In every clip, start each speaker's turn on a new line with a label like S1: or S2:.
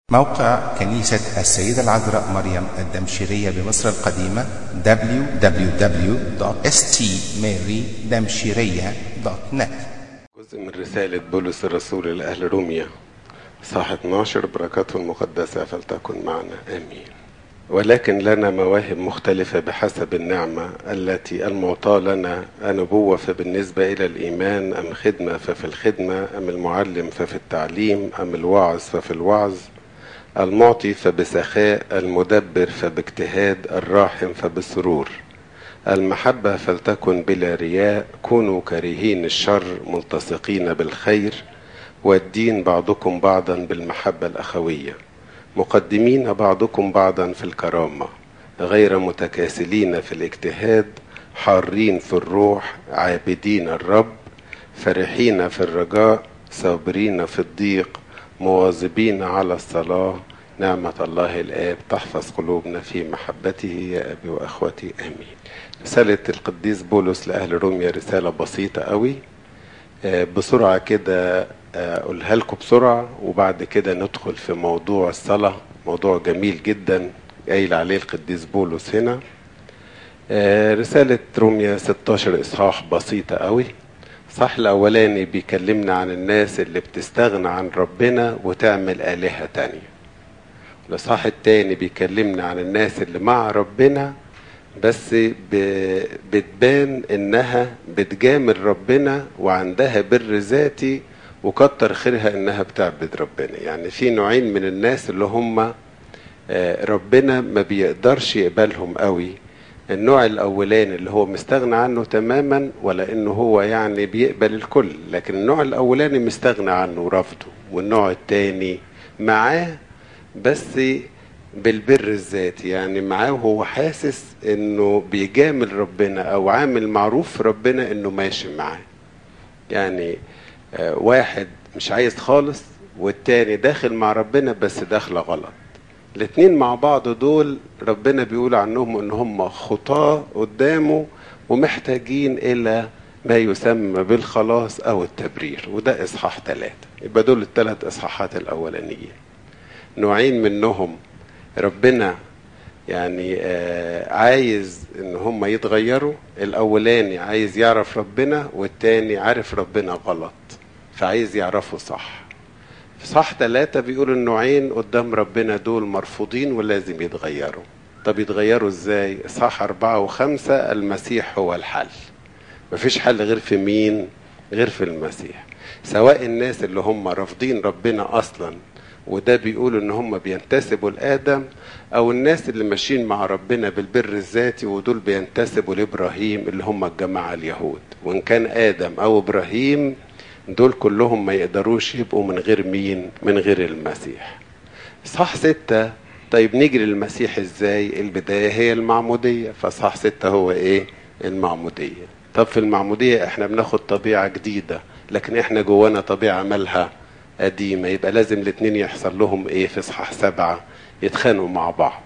S1: موقع كنيسة السيدة العذراء مريم الدمشقية بمصر القديمة www.stmarydamshiriya.net
S2: جزء من رسالة بولس الرسول لأهل روميا صح 12 بركاته المقدسة فلتكن معنا آمين ولكن لنا مواهب مختلفة بحسب النعمة التي المعطاة لنا النبوة فبالنسبة إلى الإيمان أم خدمة ففي الخدمة أم المعلم ففي التعليم أم الوعظ ففي الوعظ المعطي فبسخاء المدبر فباجتهاد الراحم فبسرور المحبة فلتكن بلا رياء كونوا كارهين الشر ملتصقين بالخير والدين بعضكم بعضا بالمحبة الأخوية مقدمين بعضكم بعضا في الكرامة غير متكاسلين في الاجتهاد حارين في الروح عابدين الرب فرحين في الرجاء صابرين في الضيق مواظبين على الصلاة نعمة الله الآب تحفظ قلوبنا في محبته يا أبي وأخوتي آمين رسالة القديس بولس لأهل روميا رسالة بسيطة قوي بسرعة كده أقولها لكم بسرعة وبعد كده ندخل في موضوع الصلاة موضوع جميل جدا قايل عليه القديس بولس هنا رسالة روميا 16 إصحاح بسيطة قوي الصح الأولاني بيكلمنا عن الناس اللي بتستغنى عن ربنا وتعمل آلهة تانية الإصحاح التاني بيكلمنا عن الناس اللي مع ربنا بس بتبان إنها بتجامل ربنا وعندها بر ذاتي وكتر خيرها إنها بتعبد ربنا يعني في نوعين من الناس اللي هم ربنا ما بيقدرش يقبلهم قوي النوع الاولاني اللي هو مستغنى عنه تماما ولا انه هو يعني بيقبل الكل لكن النوع الاولاني مستغنى عنه ورفضه والنوع الثاني معاه بس بالبر الذاتي يعني معاه وهو حاسس انه بيجامل ربنا او عامل معروف ربنا انه ماشي معاه يعني واحد مش عايز خالص والتاني داخل مع ربنا بس داخله غلط الاتنين مع بعض دول ربنا بيقول عنهم ان هم خطاة قدامه ومحتاجين الى ما يسمى بالخلاص او التبرير وده اصحاح ثلاثة يبقى دول الثلاث اصحاحات الاولانيين نوعين منهم ربنا يعني آه عايز ان هم يتغيروا الاولاني عايز يعرف ربنا والتاني عارف ربنا غلط فعايز يعرفه صح في صح ثلاثة بيقول النوعين قدام ربنا دول مرفوضين ولازم يتغيروا طب يتغيروا ازاي صح أربعة وخمسة المسيح هو الحل مفيش حل غير في مين غير في المسيح سواء الناس اللي هم رافضين ربنا أصلا وده بيقول ان هم بينتسبوا لآدم او الناس اللي ماشيين مع ربنا بالبر الذاتي ودول بينتسبوا لابراهيم اللي هم الجماعة اليهود وان كان آدم او ابراهيم دول كلهم ما يقدروش يبقوا من غير مين من غير المسيح صح ستة طيب نيجي للمسيح ازاي البداية هي المعمودية فصح ستة هو ايه المعمودية طب في المعمودية احنا بناخد طبيعة جديدة لكن احنا جوانا طبيعة مالها قديمة يبقى لازم الاتنين يحصل لهم ايه في صحاح سبعة يتخانقوا مع بعض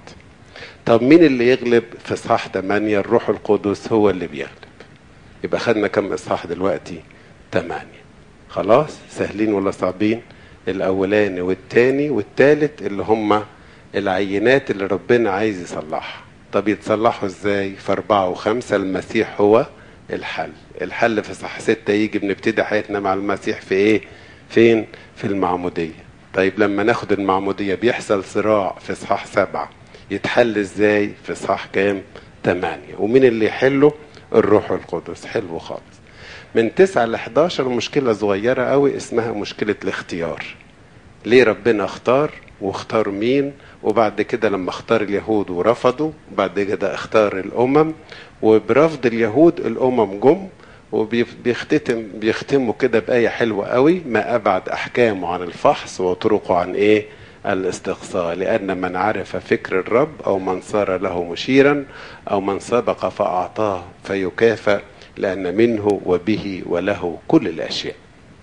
S2: طب مين اللي يغلب في صحاح تمانية الروح القدس هو اللي بيغلب يبقى خدنا كم اصحاح دلوقتي تمانية خلاص سهلين ولا صعبين الاولاني والتاني والتالت اللي هم العينات اللي ربنا عايز يصلحها طب يتصلحوا ازاي في اربعة وخمسة المسيح هو الحل الحل في صح ستة يجي بنبتدي حياتنا مع المسيح في ايه فين في المعمودية طيب لما ناخد المعمودية بيحصل صراع في صحاح سبعة يتحل ازاي في صحاح كام تمانية ومين اللي يحله الروح القدس حلو خالص من 9 ل 11 مشكلة صغيرة قوي اسمها مشكلة الاختيار ليه ربنا اختار واختار مين وبعد كده لما اختار اليهود ورفضوا وبعد كده اختار الامم وبرفض اليهود الامم جم وبيختتم بيختموا كده بآية حلوة قوي ما أبعد أحكامه عن الفحص وطرقه عن إيه الاستقصاء لأن من عرف فكر الرب أو من صار له مشيرا أو من سبق فأعطاه فيكافأ لأن منه وبه وله كل الأشياء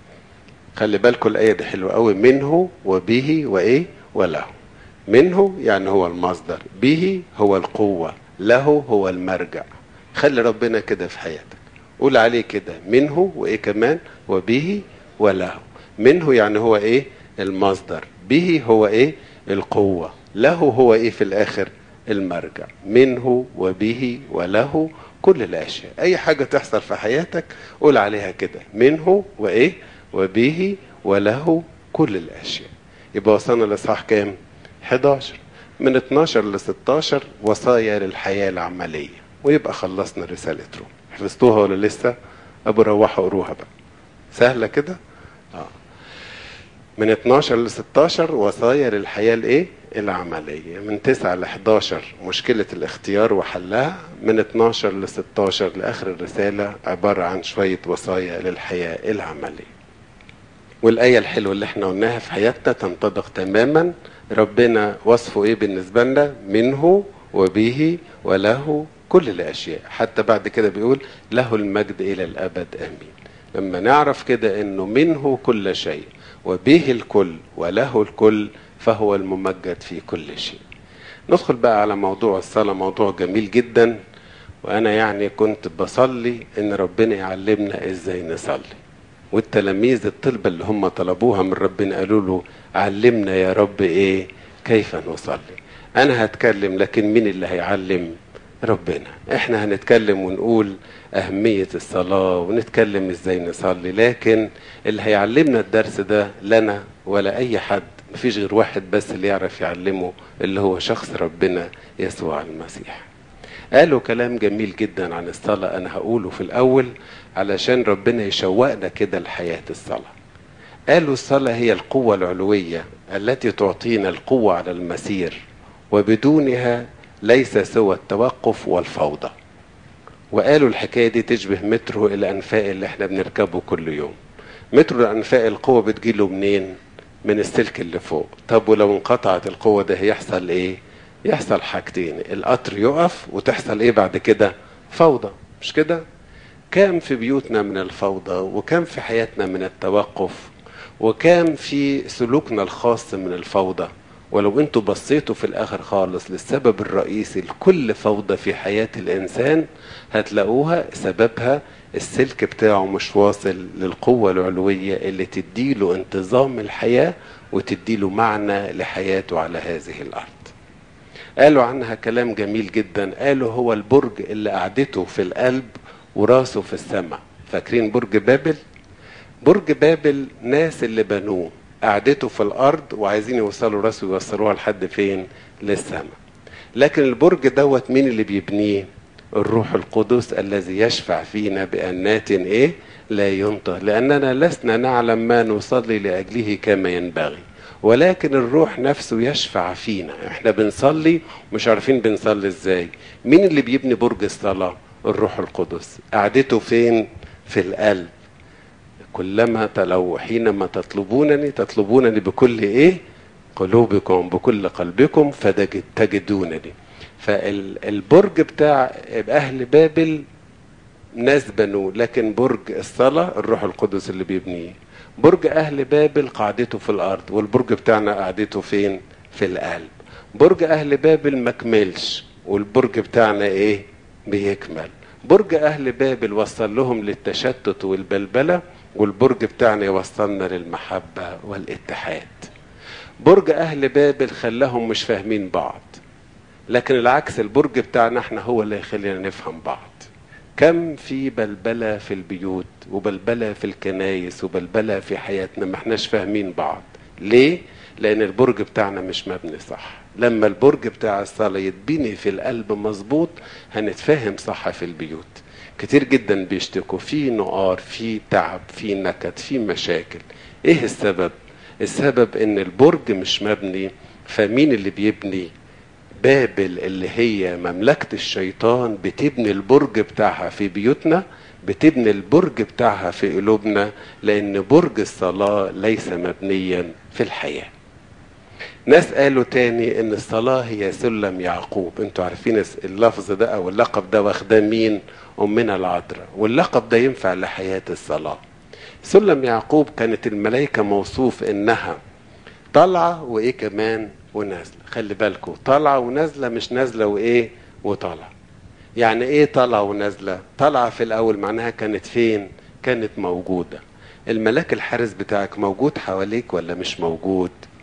S2: خلي بالكم الآية دي حلوة قوي منه وبه وإيه وله منه يعني هو المصدر به هو القوة له هو المرجع خلي ربنا كده في حياتك قول عليه كده منه وإيه كمان وبه وله منه يعني هو إيه المصدر به هو إيه القوة له هو ايه في الاخر المرجع منه وبه وله كل الاشياء اي حاجة تحصل في حياتك قول عليها كده منه وايه وبه وله كل الاشياء يبقى وصلنا لاصحاح كام 11 من 12 ل 16 وصايا للحياة العملية ويبقى خلصنا رسالة روم حفظتوها ولا لسه ابو روحوا قروها بقى سهلة كده اه من 12 ل 16 وصايا للحياة الايه العملية من 9 ل 11 مشكلة الاختيار وحلها من 12 ل 16 لآخر الرسالة عبارة عن شوية وصايا للحياة العملية والآية الحلوة اللي احنا قلناها في حياتنا تنطبق تماما ربنا وصفه ايه بالنسبة لنا منه وبه وله كل الأشياء حتى بعد كده بيقول له المجد إلى الأبد آمين لما نعرف كده انه منه كل شيء وبه الكل وله الكل فهو الممجد في كل شيء ندخل بقى على موضوع الصلاة موضوع جميل جدا وأنا يعني كنت بصلي إن ربنا يعلمنا إزاي نصلي والتلاميذ الطلبة اللي هم طلبوها من ربنا قالوا له علمنا يا رب إيه كيف نصلي أنا هتكلم لكن مين اللي هيعلم ربنا احنا هنتكلم ونقول أهمية الصلاة ونتكلم ازاي نصلي لكن اللي هيعلمنا الدرس ده لنا ولا أي حد مفيش غير واحد بس اللي يعرف يعلمه اللي هو شخص ربنا يسوع المسيح قالوا كلام جميل جدا عن الصلاة أنا هقوله في الأول علشان ربنا يشوقنا كده لحياة الصلاة قالوا الصلاة هي القوة العلوية التي تعطينا القوة على المسير وبدونها ليس سوى التوقف والفوضى وقالوا الحكاية دي تشبه مترو الأنفاق اللي احنا بنركبه كل يوم مترو الأنفاق القوة بتجيله منين من السلك اللي فوق طب ولو انقطعت القوة ده هيحصل ايه يحصل حاجتين القطر يقف وتحصل ايه بعد كده فوضى مش كده كام في بيوتنا من الفوضى وكم في حياتنا من التوقف وكام في سلوكنا الخاص من الفوضى ولو انتوا بصيتوا في الاخر خالص للسبب الرئيسي لكل فوضى في حياة الانسان هتلاقوها سببها السلك بتاعه مش واصل للقوة العلوية اللي تديله انتظام الحياة وتديله معنى لحياته على هذه الارض قالوا عنها كلام جميل جدا قالوا هو البرج اللي قعدته في القلب وراسه في السماء فاكرين برج بابل برج بابل ناس اللي بنوه قعدته في الارض وعايزين يوصلوا راسه يوصلوها لحد فين للسماء لكن البرج دوت مين اللي بيبنيه الروح القدس الذي يشفع فينا بأنات ايه لا ينطق لأننا لسنا نعلم ما نصلي لأجله كما ينبغي ولكن الروح نفسه يشفع فينا احنا بنصلي مش عارفين بنصلي ازاي مين اللي بيبني برج الصلاة الروح القدس قعدته فين في القلب كلما لو حينما تطلبونني تطلبونني بكل ايه قلوبكم بكل قلبكم فتجدونني فالبرج بتاع اهل بابل ناس بنوه لكن برج الصلاة الروح القدس اللي بيبنيه برج اهل بابل قاعدته في الارض والبرج بتاعنا قاعدته فين في القلب برج اهل بابل مكملش والبرج بتاعنا ايه بيكمل برج اهل بابل وصل لهم للتشتت والبلبله والبرج بتاعنا يوصلنا للمحبه والاتحاد برج اهل بابل خلاهم مش فاهمين بعض لكن العكس البرج بتاعنا احنا هو اللي يخلينا نفهم بعض كم في بلبلة في البيوت وبلبلة في الكنايس وبلبلة في حياتنا ما احناش فاهمين بعض ليه؟ لأن البرج بتاعنا مش مبني صح لما البرج بتاع الصلاة يتبني في القلب مظبوط هنتفاهم صح في البيوت كتير جدا بيشتكوا في نقار في تعب في نكد في مشاكل ايه السبب السبب ان البرج مش مبني فمين اللي بيبني بابل اللي هي مملكة الشيطان بتبني البرج بتاعها في بيوتنا بتبني البرج بتاعها في قلوبنا لأن برج الصلاة ليس مبنيا في الحياة ناس قالوا تاني ان الصلاة هي سلم يعقوب انتوا عارفين اللفظ ده او اللقب ده واخده مين امنا العذراء واللقب ده ينفع لحياة الصلاة سلم يعقوب كانت الملائكة موصوف انها طالعة وايه كمان ونازلة خلي بالكم طالعة ونازلة مش نازلة وايه وطالعة يعني ايه طالعة ونازلة طالعة في الاول معناها كانت فين كانت موجودة الملاك الحارس بتاعك موجود حواليك ولا مش موجود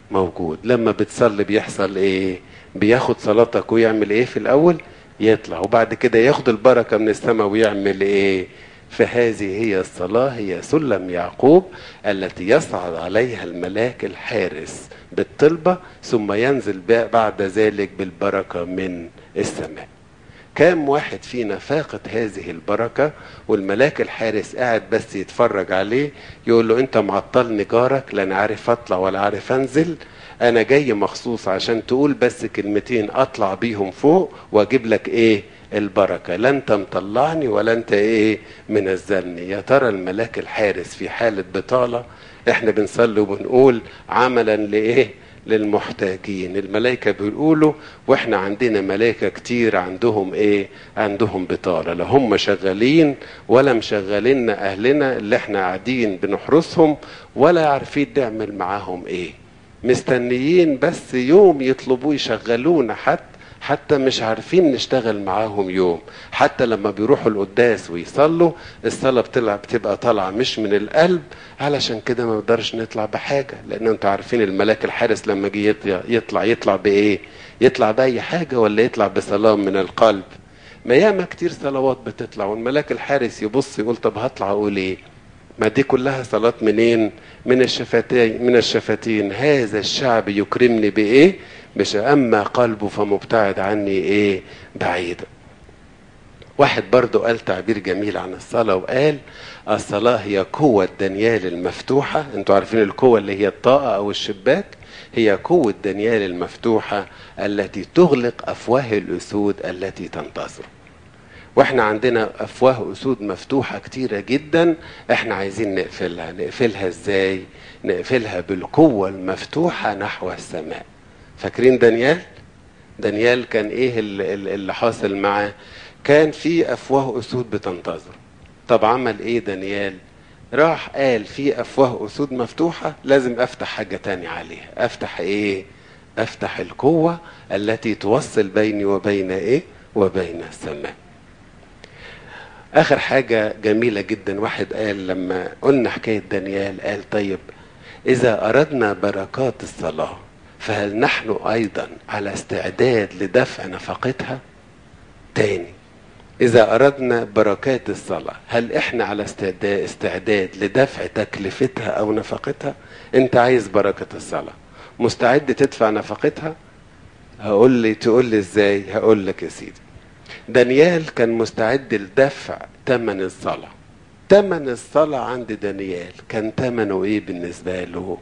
S2: موجود لما بتصلي بيحصل ايه بياخد صلاتك ويعمل ايه في الاول يطلع وبعد كده ياخد البركة من السماء ويعمل ايه فهذه هي الصلاة هي سلم يعقوب التي يصعد عليها الملاك الحارس بالطلبة ثم ينزل بعد ذلك بالبركة من السماء كام واحد فينا فاقد هذه البركة والملاك الحارس قاعد بس يتفرج عليه يقول له انت معطلني جارك لا انا عارف اطلع ولا عارف انزل انا جاي مخصوص عشان تقول بس كلمتين اطلع بيهم فوق واجيب لك ايه البركة لا انت مطلعني ولا انت ايه منزلني يا ترى الملاك الحارس في حالة بطالة احنا بنصلي وبنقول عملا لايه للمحتاجين الملائكة بيقولوا واحنا عندنا ملائكة كتير عندهم ايه عندهم بطالة لا هم شغالين ولا مشغلين اهلنا اللي احنا قاعدين بنحرسهم ولا عارفين نعمل معاهم ايه مستنيين بس يوم يطلبوا يشغلونا حتى حتى مش عارفين نشتغل معاهم يوم حتى لما بيروحوا القداس ويصلوا الصلاة بتلع بتبقى طالعة مش من القلب علشان كده ما نقدرش نطلع بحاجة لأن انتوا عارفين الملاك الحارس لما جه يطلع يطلع بإيه يطلع بأي حاجة ولا يطلع بصلاة من القلب ما ياما كتير صلوات بتطلع والملاك الحارس يبص يقول طب هطلع أقول إيه ما دي كلها صلاة منين من الشفتين من الشفتين هذا الشعب يكرمني بإيه مش أما قلبه فمبتعد عني إيه بعيدا واحد برضو قال تعبير جميل عن الصلاة وقال الصلاة هي قوة دانيال المفتوحة انتوا عارفين القوة اللي هي الطاقة أو الشباك هي قوة دانيال المفتوحة التي تغلق أفواه الأسود التي تنتظر واحنا عندنا افواه اسود مفتوحه كتيره جدا احنا عايزين نقفلها نقفلها ازاي نقفلها بالقوه المفتوحه نحو السماء فاكرين دانيال دانيال كان ايه اللي حاصل معاه كان في افواه اسود بتنتظر طب عمل ايه دانيال راح قال في افواه اسود مفتوحه لازم افتح حاجه تاني عليها افتح ايه افتح القوه التي توصل بيني وبين ايه وبين السماء اخر حاجة جميلة جدا واحد قال لما قلنا حكاية دانيال قال طيب اذا اردنا بركات الصلاة فهل نحن ايضا على استعداد لدفع نفقتها تاني اذا اردنا بركات الصلاة هل احنا على استعداد, استعداد لدفع تكلفتها او نفقتها انت عايز بركة الصلاة مستعد تدفع نفقتها هقول لي تقول لي ازاي هقول لك يا سيدي دانيال كان مستعد لدفع ثمن الصلاة ثمن الصلاة عند دانيال كان ثمنه ايه بالنسبة له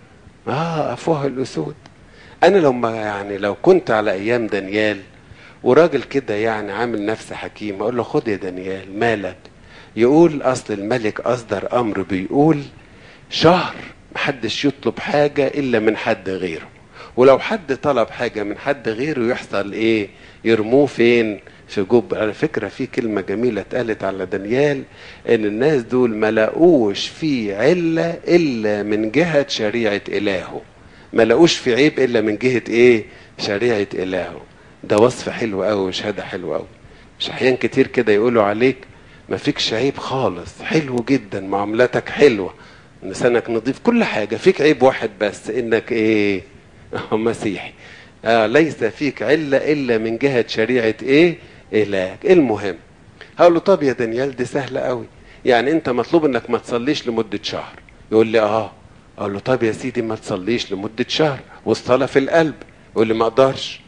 S2: اه افواه الاسود انا لو ما يعني لو كنت على ايام دانيال وراجل كده يعني عامل نفسه حكيم اقول له خد يا دانيال مالك يقول اصل الملك اصدر امر بيقول شهر محدش يطلب حاجة الا من حد غيره ولو حد طلب حاجة من حد غيره يحصل ايه يرموه فين في جب على فكرة في كلمة جميلة اتقالت على دانيال ان الناس دول ما لاقوش في علة الا من جهة شريعة الهه ما لاقوش في عيب الا من جهة ايه شريعة الهه ده وصف حلو قوي وشهادة حلوة قوي مش احيان كتير كده يقولوا عليك ما فيكش عيب خالص حلو جدا معاملاتك حلوة لسانك نظيف كل حاجة فيك عيب واحد بس انك ايه مسيحي آه ليس فيك علة إلا من جهة شريعة إيه؟ إلهك المهم هقول له طب يا دانيال دي سهلة قوي يعني أنت مطلوب إنك ما تصليش لمدة شهر يقول لي آه أقول له طب يا سيدي ما تصليش لمدة شهر والصلاة في القلب يقول لي ما أقدرش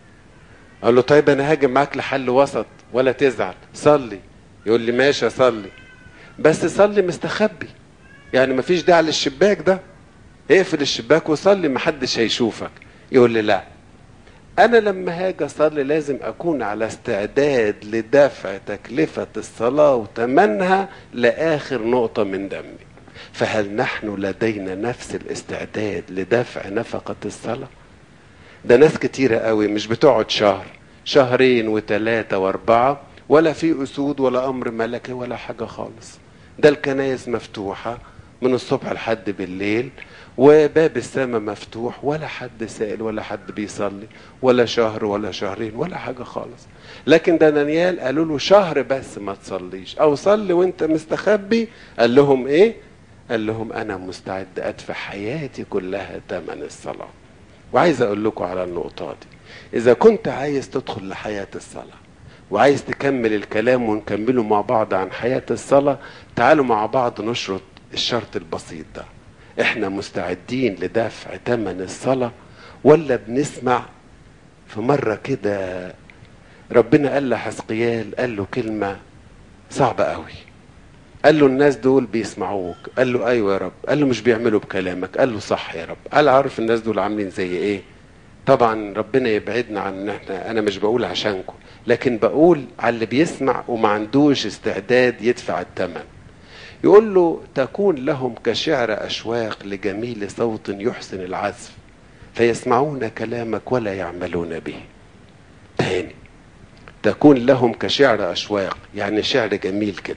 S2: أقول له طيب أنا هاجي معاك لحل وسط ولا تزعل صلي يقول لي ماشي أصلي بس صلي مستخبي يعني مفيش داعي للشباك ده اقفل الشباك وصلي محدش هيشوفك يقول لي لا انا لما هاجي اصلي لازم اكون على استعداد لدفع تكلفة الصلاة وتمنها لاخر نقطة من دمي فهل نحن لدينا نفس الاستعداد لدفع نفقة الصلاة ده ناس كتيرة قوي مش بتقعد شهر شهرين وثلاثة واربعة ولا في اسود ولا امر ملكي ولا حاجة خالص ده الكنايس مفتوحة من الصبح لحد بالليل وباب السماء مفتوح ولا حد سائل ولا حد بيصلي ولا شهر ولا شهرين ولا حاجة خالص لكن ده دانيال قالوا له شهر بس ما تصليش او صلي وانت مستخبي قال لهم ايه قال لهم انا مستعد ادفع حياتي كلها ثمن الصلاه وعايز اقول لكم على النقطه دي اذا كنت عايز تدخل لحياه الصلاه وعايز تكمل الكلام ونكمله مع بعض عن حياه الصلاه تعالوا مع بعض نشرط الشرط البسيط ده احنا مستعدين لدفع ثمن الصلاه ولا بنسمع في مره كده ربنا قال لحزقيال قال له كلمه صعبه قوي قال له الناس دول بيسمعوك قال له ايوه يا رب قال له مش بيعملوا بكلامك قال له صح يا رب قال عارف الناس دول عاملين زي ايه طبعا ربنا يبعدنا عن ان احنا انا مش بقول عشانكم لكن بقول على اللي بيسمع وما عندوش استعداد يدفع الثمن يقول له تكون لهم كشعر اشواق لجميل صوت يحسن العزف فيسمعون كلامك ولا يعملون به تاني تكون لهم كشعر اشواق يعني شعر جميل كده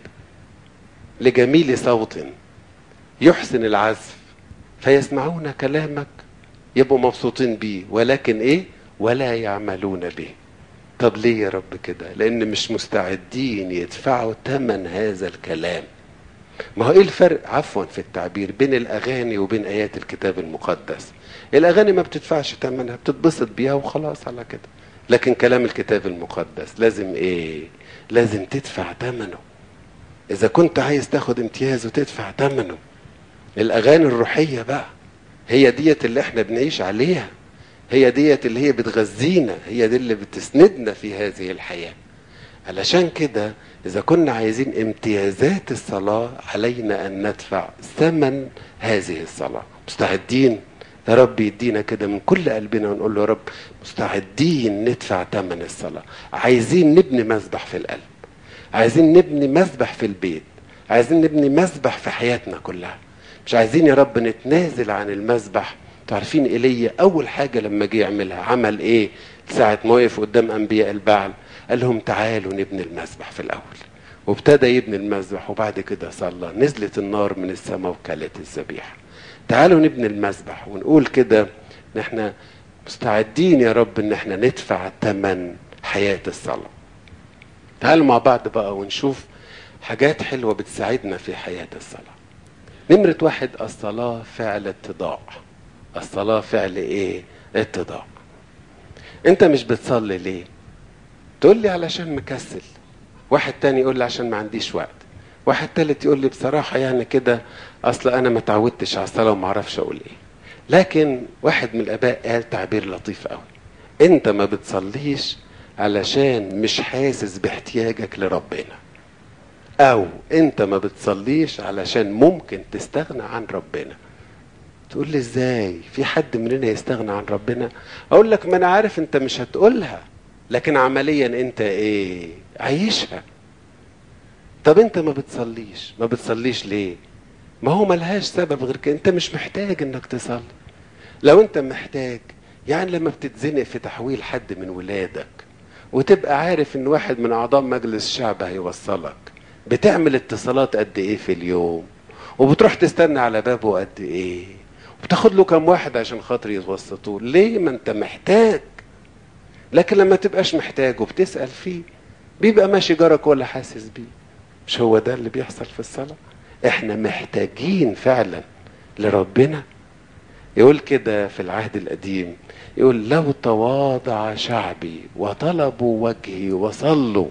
S2: لجميل صوت يحسن العزف فيسمعون كلامك يبقوا مبسوطين بيه ولكن ايه ولا يعملون به طب ليه يا رب كده لان مش مستعدين يدفعوا ثمن هذا الكلام ما هو ايه الفرق عفوا في التعبير بين الاغاني وبين ايات الكتاب المقدس الاغاني ما بتدفعش ثمنها بتتبسط بيها وخلاص على كده لكن كلام الكتاب المقدس لازم ايه لازم تدفع ثمنه اذا كنت عايز تاخد امتياز وتدفع ثمنه الاغاني الروحيه بقى هي ديت اللي احنا بنعيش عليها هي ديت اللي هي بتغذينا هي دي اللي بتسندنا في هذه الحياه علشان كده اذا كنا عايزين امتيازات الصلاه علينا ان ندفع ثمن هذه الصلاه مستعدين يا رب يدينا كده من كل قلبنا ونقول له يا رب مستعدين ندفع ثمن الصلاه عايزين نبني مسبح في القلب عايزين نبني مسبح في البيت عايزين نبني مسبح في حياتنا كلها مش عايزين يا رب نتنازل عن المسبح تعرفين ايليا اول حاجه لما جه يعملها عمل ايه ساعه ما وقف قدام انبياء البعل قال لهم تعالوا نبني المسبح في الاول وابتدى يبني المسبح وبعد كده صلى نزلت النار من السماء وكلت الذبيحه تعالوا نبني المسبح ونقول كده ان احنا مستعدين يا رب ان احنا ندفع ثمن حياه الصلاه تعالوا مع بعض بقى ونشوف حاجات حلوه بتساعدنا في حياه الصلاه نمرة واحد الصلاة فعل اتضاع الصلاة فعل ايه اتضاع انت مش بتصلي ليه تقول لي علشان مكسل واحد تاني يقول لي عشان ما عنديش وقت واحد تالت يقول لي بصراحة يعني كده اصل انا ما تعودتش على الصلاة وما اعرفش اقول ايه لكن واحد من الاباء قال تعبير لطيف قوي انت ما بتصليش علشان مش حاسس باحتياجك لربنا او انت ما بتصليش علشان ممكن تستغنى عن ربنا تقول لي ازاي في حد مننا يستغنى عن ربنا اقول لك ما انا عارف انت مش هتقولها لكن عمليا انت ايه عايشها طب انت ما بتصليش ما بتصليش ليه ما هو ملهاش سبب غير كده انت مش محتاج انك تصلي لو انت محتاج يعني لما بتتزنق في تحويل حد من ولادك وتبقى عارف ان واحد من اعضاء مجلس الشعب هيوصلك بتعمل اتصالات قد ايه في اليوم وبتروح تستنى على بابه قد ايه وبتاخد له كام واحد عشان خاطر يتوسطوه ليه ما انت محتاج لكن لما تبقاش محتاج وبتسأل فيه بيبقى ماشي جارك ولا حاسس بيه مش هو ده اللي بيحصل في الصلاة احنا محتاجين فعلا لربنا يقول كده في العهد القديم يقول لو تواضع شعبي وطلبوا وجهي وصلوا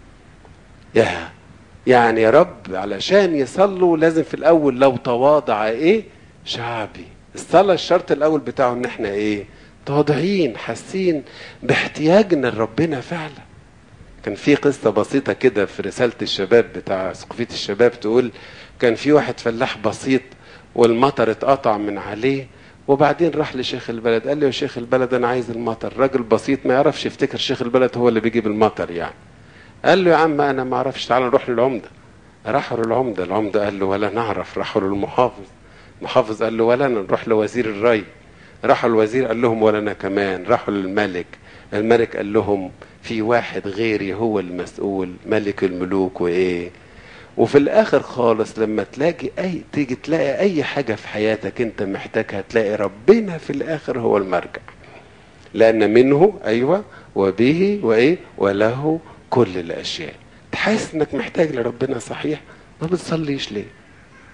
S2: يا يعني يا رب علشان يصلوا لازم في الاول لو تواضع ايه شعبي الصلاة الشرط الاول بتاعه ان احنا ايه تواضعين حاسين باحتياجنا لربنا فعلا كان في قصة بسيطة كده في رسالة الشباب بتاع سقفية الشباب تقول كان في واحد فلاح بسيط والمطر اتقطع من عليه وبعدين راح لشيخ البلد قال له يا شيخ البلد انا عايز المطر راجل بسيط ما يعرفش يفتكر شيخ البلد هو اللي بيجيب المطر يعني قال له يا عم انا ما اعرفش تعال نروح للعمده راحوا للعمده العمده قال له ولا نعرف راحوا للمحافظ المحافظ قال له ولا نروح لوزير الري راحوا الوزير قال لهم ولا انا كمان راحوا للملك الملك قال لهم في واحد غيري هو المسؤول ملك الملوك وايه وفي الاخر خالص لما تلاقي اي تيجي تلاقي اي حاجه في حياتك انت محتاجها تلاقي ربنا في الاخر هو المرجع لان منه ايوه وبه وايه وله كل الاشياء تحس انك محتاج لربنا صحيح ما بتصليش ليه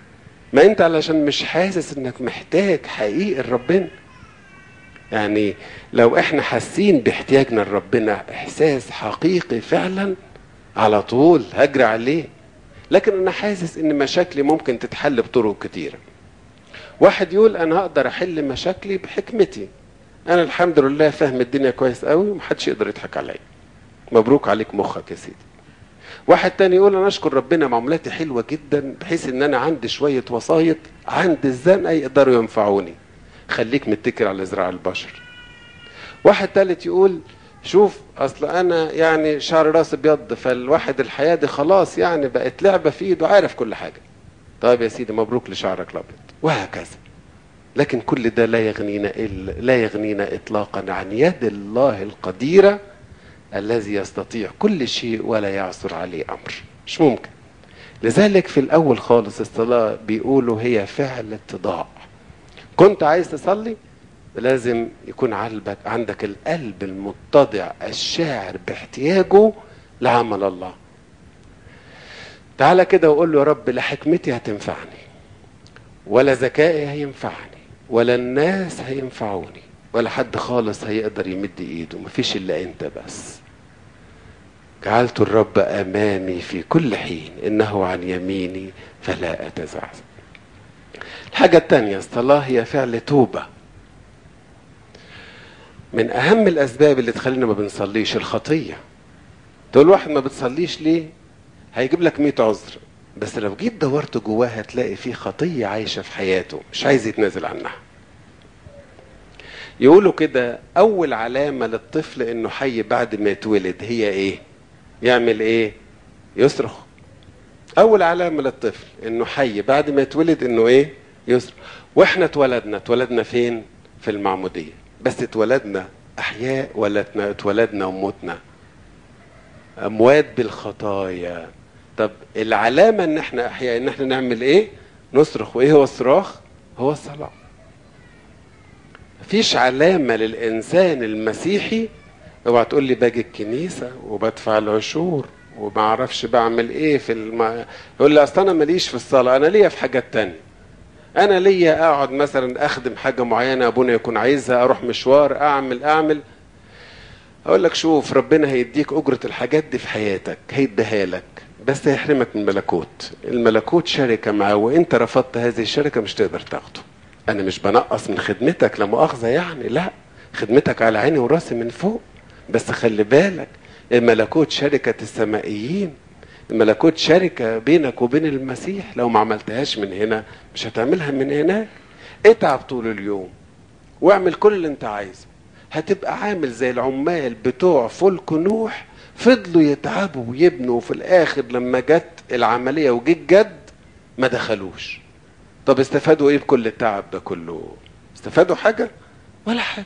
S2: ما انت علشان مش حاسس انك محتاج حقيقي لربنا يعني لو احنا حاسين باحتياجنا لربنا احساس حقيقي فعلا على طول هجري عليه لكن انا حاسس ان مشاكلي ممكن تتحل بطرق كتيره واحد يقول انا هقدر احل مشاكلي بحكمتي انا الحمد لله فاهم الدنيا كويس قوي ومحدش يقدر يضحك عليا مبروك عليك مخك يا سيدي واحد تاني يقول انا اشكر ربنا معاملاتي حلوه جدا بحيث ان انا عندي شويه وسايط عند الزنقه يقدروا ينفعوني خليك متكل على زراع البشر واحد تالت يقول شوف اصل انا يعني شعر راسي ابيض فالواحد الحياه دي خلاص يعني بقت لعبه في ايده عارف كل حاجه طيب يا سيدي مبروك لشعرك الابيض وهكذا لكن كل ده لا يغنينا إلا لا يغنينا اطلاقا عن يد الله القديره الذي يستطيع كل شيء ولا يعثر عليه امر مش ممكن لذلك في الاول خالص الصلاه بيقولوا هي فعل اتضاع كنت عايز تصلي لازم يكون عندك عندك القلب المتضع الشاعر باحتياجه لعمل الله تعالى كده وقول له يا رب لا حكمتي هتنفعني ولا ذكائي هينفعني ولا الناس هينفعوني ولا حد خالص هيقدر يمد ايده مفيش الا انت بس جعلت الرب امامي في كل حين انه عن يميني فلا اتزعزع الحاجة التانية الصلاة هي فعل توبة من أهم الأسباب اللي تخلينا ما بنصليش الخطية تقول واحد ما بتصليش ليه هيجيب لك 100 عذر بس لو جيت دورت جواه هتلاقي فيه خطية عايشة في حياته مش عايز يتنازل عنها يقولوا كده أول علامة للطفل إنه حي بعد ما يتولد هي إيه؟ يعمل إيه؟ يصرخ أول علامة للطفل إنه حي بعد ما يتولد إنه إيه؟ يصرخ واحنا اتولدنا اتولدنا فين في المعمودية بس اتولدنا احياء ولا اتولدنا وموتنا اموات بالخطايا طب العلامة ان احنا احياء ان احنا نعمل ايه نصرخ وايه هو الصراخ هو الصلاة مفيش علامة للإنسان المسيحي اوعى تقول لي باجي الكنيسة وبدفع العشور وما اعرفش بعمل ايه في الم... يقول لي اصل انا ماليش في الصلاة انا ليا في حاجات تانية انا ليا اقعد مثلا اخدم حاجه معينه ابونا يكون عايزها اروح مشوار اعمل اعمل اقول لك شوف ربنا هيديك اجره الحاجات دي في حياتك هيديها لك بس هيحرمك من الملكوت الملكوت شركه معاه وانت رفضت هذه الشركه مش تقدر تاخده انا مش بنقص من خدمتك لا مؤاخذه يعني لا خدمتك على عيني وراسي من فوق بس خلي بالك الملكوت شركه السمائيين الملكوت شركة بينك وبين المسيح لو ما عملتهاش من هنا مش هتعملها من هناك اتعب طول اليوم واعمل كل اللي انت عايزه هتبقى عامل زي العمال بتوع فلك نوح فضلوا يتعبوا ويبنوا وفي الاخر لما جت العملية وجه الجد ما دخلوش طب استفادوا ايه بكل التعب ده كله استفادوا حاجة ولا حاجة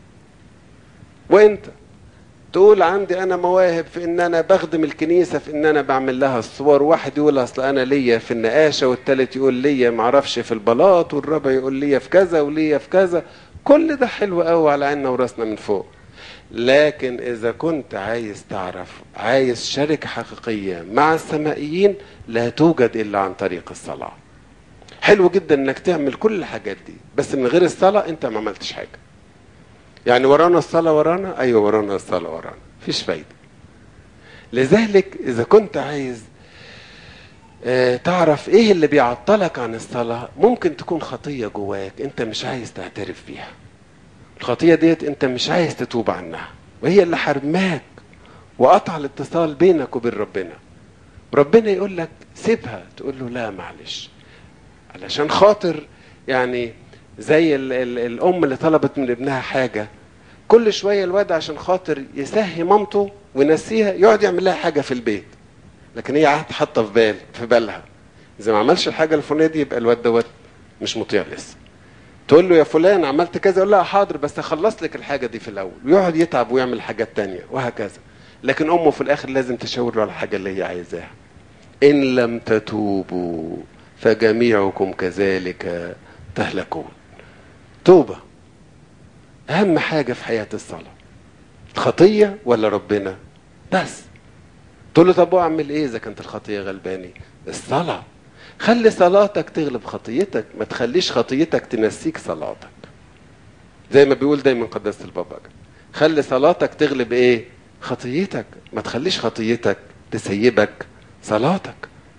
S2: وانت تقول عندي انا مواهب في ان انا بخدم الكنيسه في ان انا بعمل لها الصور واحد يقول اصل انا ليا في النقاشه والتالت يقول ليا معرفش في البلاط والرابع يقول ليا في كذا وليا في كذا كل ده حلو قوي على عيننا وراسنا من فوق لكن اذا كنت عايز تعرف عايز شركه حقيقيه مع السمائيين لا توجد الا عن طريق الصلاه حلو جدا انك تعمل كل الحاجات دي بس من غير الصلاه انت ما عملتش حاجه يعني ورانا الصلاة ورانا أيوة ورانا الصلاة ورانا مفيش فايدة لذلك إذا كنت عايز اه تعرف إيه اللي بيعطلك عن الصلاة ممكن تكون خطية جواك أنت مش عايز تعترف بيها الخطية ديت أنت مش عايز تتوب عنها وهي اللي حرماك وقطع الاتصال بينك وبين ربنا ربنا يقول لك سيبها تقول له لا معلش علشان خاطر يعني زي ال ال الام اللي طلبت من ابنها حاجه كل شويه الواد عشان خاطر يسهي مامته وينسيها يقعد يعمل لها حاجه في البيت لكن هي قاعده حاطه في بال في بالها اذا ما عملش الحاجه الفلانيه دي يبقى الواد دوت مش مطيع لسه تقول له يا فلان عملت كذا يقول لها حاضر بس اخلص لك الحاجه دي في الاول ويقعد يتعب ويعمل حاجات تانية وهكذا لكن امه في الاخر لازم تشاور له على الحاجه اللي هي عايزاها ان لم تتوبوا فجميعكم كذلك تهلكون توبة أهم حاجة في حياة الصلاة الخطية ولا ربنا بس تقول له طب أعمل إيه إذا كانت الخطية غلباني الصلاة خلي صلاتك تغلب خطيتك ما تخليش خطيتك تنسيك صلاتك زي ما بيقول دايما قداسة البابا خلي صلاتك تغلب ايه خطيتك ما تخليش خطيتك تسيبك صلاتك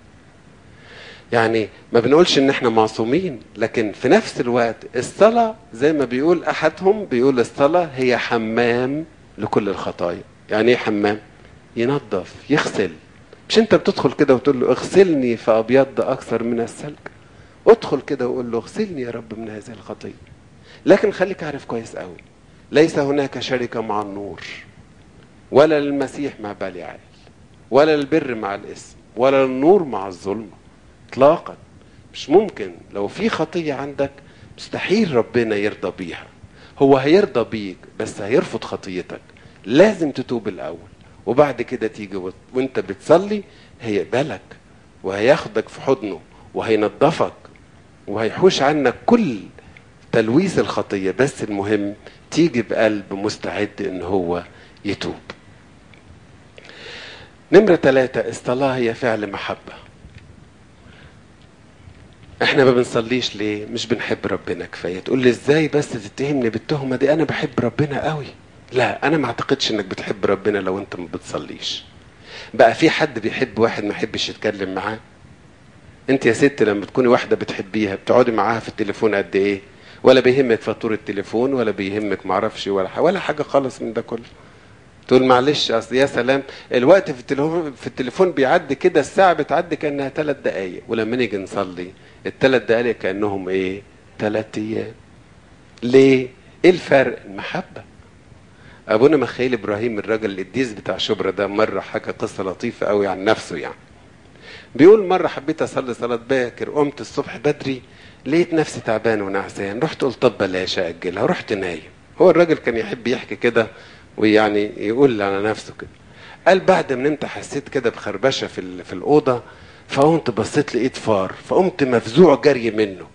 S2: يعني ما بنقولش ان احنا معصومين لكن في نفس الوقت الصلاة زي ما بيقول احدهم بيقول الصلاة هي حمام لكل الخطايا يعني ايه حمام ينظف يغسل مش انت بتدخل كده وتقول له اغسلني فابيض اكثر من السلك ادخل كده وقول له اغسلني يا رب من هذه الخطيه لكن خليك عارف كويس قوي ليس هناك شركه مع النور ولا للمسيح مع بليعال ولا البر مع الاسم ولا النور مع الظلمه اطلاقا مش ممكن لو في خطيه عندك مستحيل ربنا يرضى بيها هو هيرضى بيك بس هيرفض خطيتك لازم تتوب الاول وبعد كده تيجي وانت بتصلي هيقبلك وهياخدك في حضنه وهينظفك وهيحوش عنك كل تلويث الخطيه بس المهم تيجي بقلب مستعد ان هو يتوب نمرة ثلاثة الصلاة هي فعل محبة احنا ما بنصليش ليه مش بنحب ربنا كفاية تقول لي ازاي بس تتهمني بالتهمة دي انا بحب ربنا قوي لا انا ما اعتقدش انك بتحب ربنا لو انت ما بتصليش بقى في حد بيحب واحد ما يحبش يتكلم معاه انت يا ست لما تكوني واحده بتحبيها بتقعدي معاها في التليفون قد ايه ولا بيهمك فاتوره التليفون ولا بيهمك معرفش ولا حاجة ولا حاجه خالص من ده كله تقول معلش اصل يا سلام الوقت في التليفون في التليفون بيعدي كده الساعه بتعدي كانها ثلاث دقائق ولما نيجي نصلي الثلاث دقائق كانهم ايه ثلاث ايام ليه ايه الفرق المحبه ابونا مخيل ابراهيم الراجل القديس بتاع شبرا ده مره حكى قصه لطيفه قوي عن نفسه يعني بيقول مره حبيت اصلي صلاه باكر قمت الصبح بدري لقيت نفسي تعبان ونعسان رحت قلت طب بلاش اجلها رحت نايم هو الراجل كان يحب يحكي كده ويعني يقول على نفسه كده قال بعد ما نمت حسيت كده بخربشه في في الاوضه فقمت بصيت لقيت فار فقمت مفزوع جري منه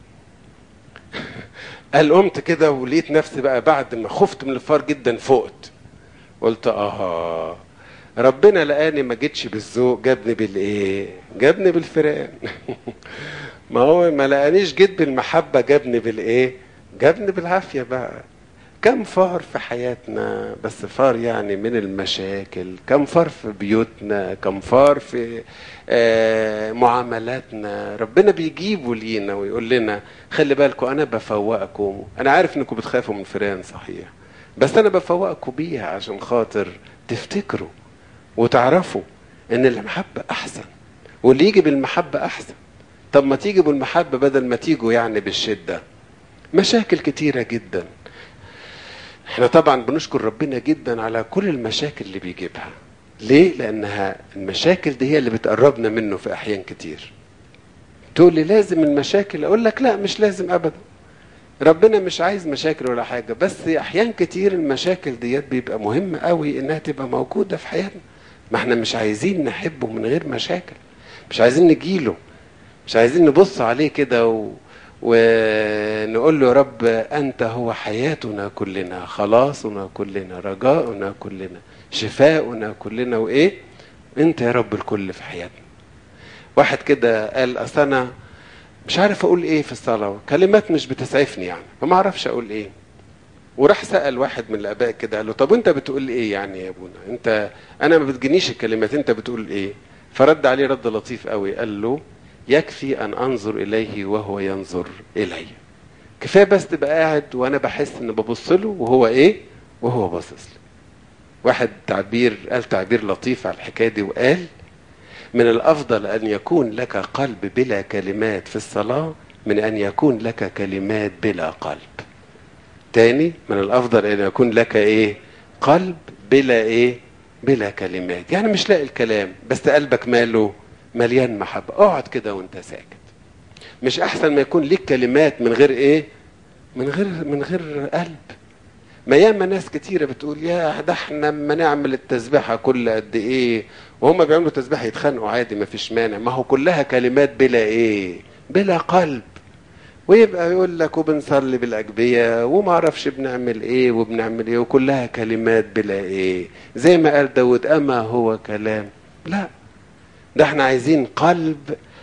S2: قال قمت كده ولقيت نفسي بقى بعد ما خفت من الفار جدا فقت قلت اه ربنا لقاني ما جيتش بالذوق جابني بالايه جابني بالفرقان ما هو ما لقانيش جيت بالمحبه جابني بالايه جابني بالعافيه بقى كم فار في حياتنا بس فار يعني من المشاكل كم فار في بيوتنا كم فار في آه معاملاتنا ربنا بيجيبه لينا ويقول لنا خلي بالكم انا بفوقكم انا عارف انكم بتخافوا من فيران صحيح بس انا بفوقكم بيها عشان خاطر تفتكروا وتعرفوا ان المحبة احسن واللي يجي بالمحبة احسن طب ما تيجي بالمحبة بدل ما تيجوا يعني بالشدة مشاكل كتيرة جدا احنا طبعا بنشكر ربنا جدا على كل المشاكل اللي بيجيبها ليه لانها المشاكل دي هي اللي بتقربنا منه في احيان كتير تقول لي لازم المشاكل اقول لك لا مش لازم ابدا ربنا مش عايز مشاكل ولا حاجه بس احيان كتير المشاكل ديت بيبقى مهم قوي انها تبقى موجوده في حياتنا ما احنا مش عايزين نحبه من غير مشاكل مش عايزين نجيله مش عايزين نبص عليه كده و... ونقول له يا رب انت هو حياتنا كلنا خلاصنا كلنا رجاؤنا كلنا شفاؤنا كلنا وايه انت يا رب الكل في حياتنا واحد كده قال اصل انا مش عارف اقول ايه في الصلاه كلمات مش بتسعفني يعني فما اعرفش اقول ايه وراح سال واحد من الاباء كده قال له طب وانت بتقول ايه يعني يا ابونا انت انا ما بتجينيش الكلمات انت بتقول ايه فرد عليه رد لطيف قوي قال له يكفي ان انظر اليه وهو ينظر الي كفايه بس تبقى قاعد وانا بحس ان ببص له وهو ايه وهو باصص لي واحد تعبير قال تعبير لطيف على الحكايه دي وقال من الافضل ان يكون لك قلب بلا كلمات في الصلاه من ان يكون لك كلمات بلا قلب تاني من الافضل ان يكون لك ايه قلب بلا ايه بلا كلمات يعني مش لاقي الكلام بس قلبك ماله مليان محبه اقعد كده وانت ساكت مش احسن ما يكون ليك كلمات من غير ايه من غير من غير قلب ما ياما ناس كتيره بتقول يا ده احنا اما نعمل التسبيحه كل قد ايه وهم بيعملوا تسبيحه يتخانقوا عادي ما فيش مانع ما هو كلها كلمات بلا ايه بلا قلب ويبقى يقول لك وبنصلي بالاجبيه وما اعرفش بنعمل ايه وبنعمل ايه وكلها كلمات بلا ايه زي ما قال داود اما هو كلام لا ده احنا عايزين قلب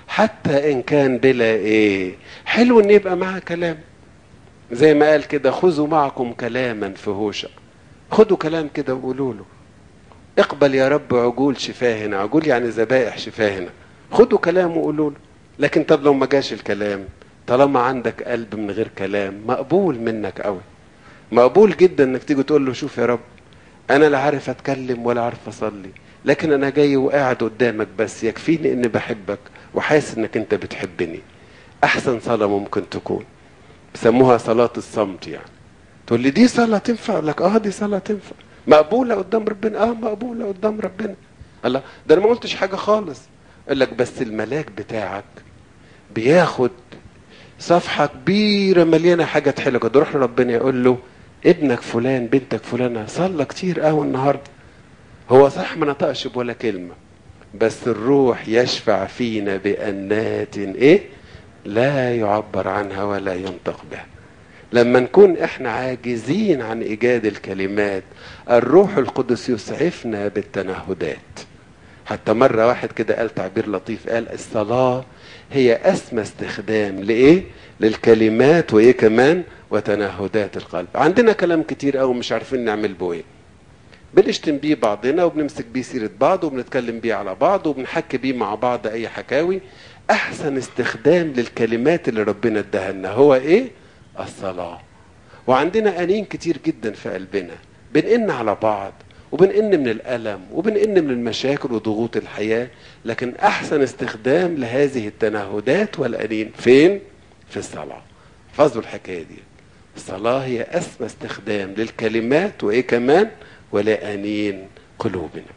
S2: حتى ان كان بلا ايه حلو ان يبقى معاه كلام زي ما قال كده خذوا معكم كلاما في هوشع خدوا كلام كده وقولوا له اقبل يا رب عجول شفاهنا عجول يعني ذبائح شفاهنا خدوا كلام وقولوا له لكن طب لو ما جاش الكلام طالما عندك قلب من غير كلام مقبول منك قوي مقبول جدا انك تيجي تقول له شوف يا رب انا لا عارف اتكلم ولا عارف اصلي لكن انا جاي وقاعد قدامك بس يكفيني اني بحبك وحاسس انك انت بتحبني احسن صلاة ممكن تكون بيسموها صلاة الصمت يعني تقول لي دي صلاة تنفع أقول لك اه دي صلاة تنفع مقبولة قدام ربنا اه مقبولة قدام ربنا الله ده انا ما قلتش حاجة خالص قال لك بس الملاك بتاعك بياخد صفحة كبيرة مليانة حاجة حلوة تروح لربنا يقول له ابنك فلان بنتك فلانة صلى كتير قوي النهاردة هو صح ما نطقش بولا كلمة بس الروح يشفع فينا بأنات ايه لا يعبر عنها ولا ينطق بها لما نكون احنا عاجزين عن ايجاد الكلمات الروح القدس يسعفنا بالتنهدات حتى مرة واحد كده قال تعبير لطيف قال الصلاة هي أسمى استخدام لإيه؟ للكلمات وإيه كمان؟ وتنهدات القلب عندنا كلام كتير أوي مش عارفين نعمل بيه إيه بنشتم بيه بعضنا وبنمسك بيه سيرة بعض وبنتكلم بيه على بعض وبنحكي بيه مع بعض أي حكاوي أحسن استخدام للكلمات اللي ربنا اداها لنا هو إيه؟ الصلاة وعندنا أنين كتير جدا في قلبنا بنئن على بعض وبنئن من الألم وبنئن من المشاكل وضغوط الحياة لكن أحسن استخدام لهذه التنهدات والأنين فين؟ في الصلاة حفظوا الحكاية دي الصلاة هي أسمى استخدام للكلمات وإيه كمان؟ ولأنين قلوبنا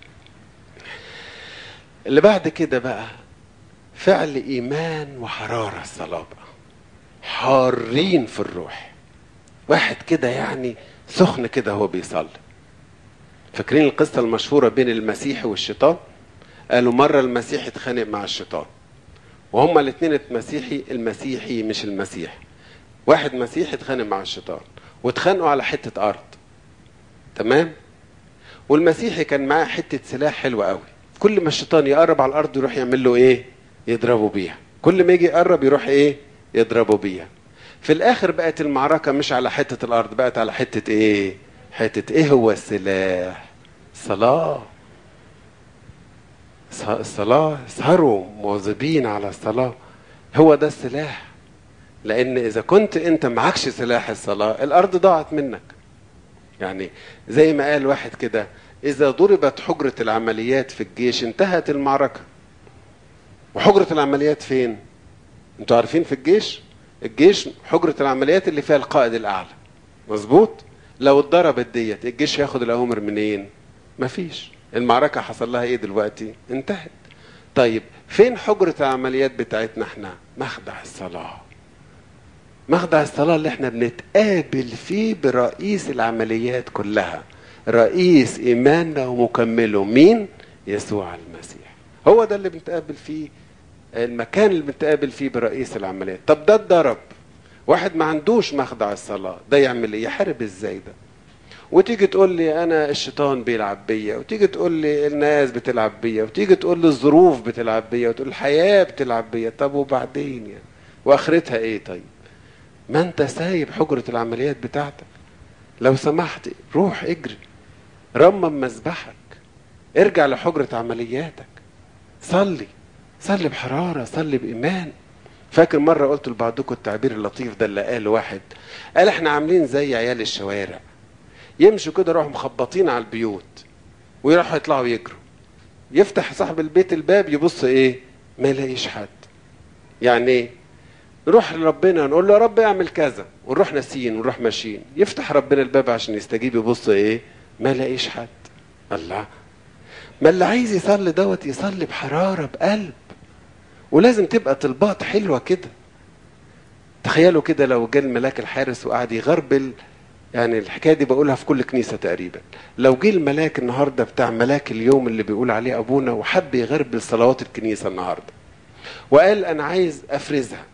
S2: اللي بعد كده بقى فعل إيمان وحرارة الصلاة بقى حارين في الروح واحد كده يعني سخن كده هو بيصلي فاكرين القصة المشهورة بين المسيح والشيطان قالوا مرة المسيح اتخانق مع الشيطان وهما الاثنين المسيحي المسيحي مش المسيح واحد مسيحي اتخانق مع الشيطان واتخانقوا على حتة أرض تمام والمسيحي كان معاه حتة سلاح حلوة قوي كل ما الشيطان يقرب على الأرض يروح يعمل له إيه يضربه بيها كل ما يجي يقرب يروح إيه يضربه بيها في الآخر بقت المعركة مش على حتة الأرض بقت على حتة إيه حتة إيه هو السلاح صلاة الصلاة اسهروا مواظبين على الصلاة هو ده السلاح لأن إذا كنت أنت معكش سلاح الصلاة الأرض ضاعت منك يعني زي ما قال واحد كده إذا ضربت حجرة العمليات في الجيش انتهت المعركة وحجرة العمليات فين؟ انتوا عارفين في الجيش؟ الجيش حجرة العمليات اللي فيها القائد الأعلى مظبوط؟ لو اتضربت ديت الجيش هياخد الأوامر منين؟ مفيش المعركة حصل لها ايه دلوقتي؟ انتهت طيب فين حجرة العمليات بتاعتنا احنا؟ مخدع الصلاة مخدع الصلاة اللي احنا بنتقابل فيه برئيس العمليات كلها رئيس إيماننا ومكمله مين؟ يسوع المسيح هو ده اللي بنتقابل فيه المكان اللي بنتقابل فيه برئيس العمليات طب ده اتضرب واحد ما عندوش مخدع الصلاة ده يعمل ايه يحارب ازاي ده وتيجي تقول لي انا الشيطان بيلعب بيا وتيجي تقول لي الناس بتلعب بيا وتيجي تقول لي الظروف بتلعب بيا وتقول الحياة بتلعب بيا طب وبعدين يعني واخرتها ايه طيب ما انت سايب حجرة العمليات بتاعتك لو سمحت روح اجري رمم مذبحك ارجع لحجرة عملياتك صلي صلي بحرارة صلي بإيمان فاكر مرة قلت لبعضكم التعبير اللطيف ده اللي قال واحد قال احنا عاملين زي عيال الشوارع يمشوا كده يروحوا مخبطين على البيوت ويروحوا يطلعوا يجروا يفتح صاحب البيت الباب يبص ايه ما يلاقيش حد يعني ايه نروح لربنا نقول له يا رب اعمل كذا ونروح ناسيين ونروح ماشيين يفتح ربنا الباب عشان يستجيب يبص ايه ما لاقيش حد الله ما اللي عايز يصلي دوت يصلي بحرارة بقلب ولازم تبقى طلبات حلوة كده تخيلوا كده لو جه الملاك الحارس وقعد يغربل يعني الحكايه دي بقولها في كل كنيسه تقريبا لو جه الملاك النهارده بتاع ملاك اليوم اللي بيقول عليه ابونا وحب يغربل صلوات الكنيسه النهارده وقال انا عايز افرزها